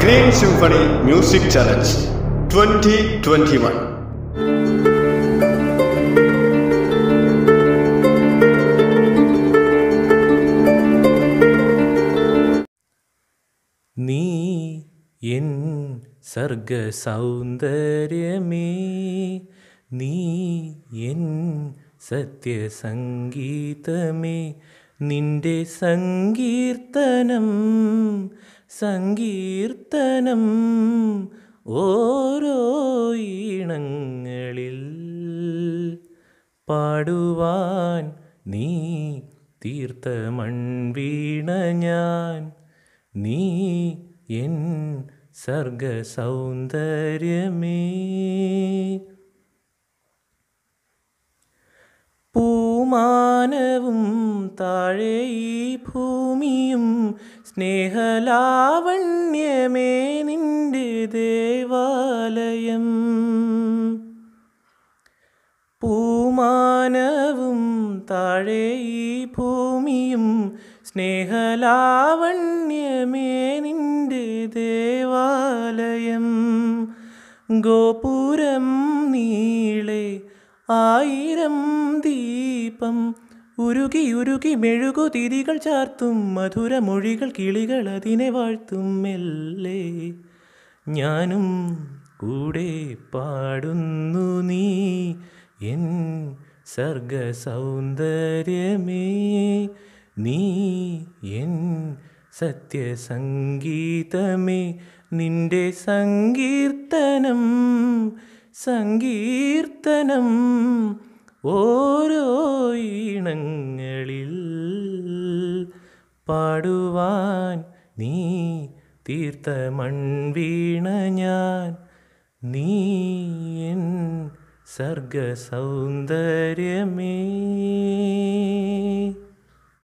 green symphony music challenge twenty twenty one നീ എൻ സർഗ സൗന്ദര്യമേ നീ എൻ സത്യസംഗീതമേ നിന്റെ സങ്കീർത്തനം സങ്കീർത്തനം ഓരോ ഈണങ്ങളിൽ പാടുവാൻ നീ തീർത്ത മൺവീണ ഞാൻ നീ എൻ സർഗ സൗന്ദര്യമേ പൂമാനവും താഴെ ഈ ഭൂമിയും സ്നേഹലാവണ്യമേ നിന്റെ ദേവാലയം പൂമാനവും താഴെ ഈ ഭൂമിയും സ്നേഹലാവണ്യമേ നിന്റെ ദേവാലയം ഗോപുരം നീളെ ആയിരം ദീപം ഉരുകി ഉരുകി മെഴുകുതിരികൾ ചാർത്തും മധുരമൊഴികൾ കിളികൾ അതിനെ വാഴ്ത്തും മെല്ലെ ഞാനും കൂടെ പാടുന്നു നീ എൻ സർഗ സൗന്ദര്യമേ നീ എൻ സത്യസംഗീതമേ നിന്റെ സങ്കീർത്തനം സങ്കീർത്തനം ഓരോ ഈണങ്ങളിൽ പാടുവാൻ നീ തീർത്ത മൺവീണ ഞാൻ നീ എൻ സർഗ സൗന്ദര്യമേ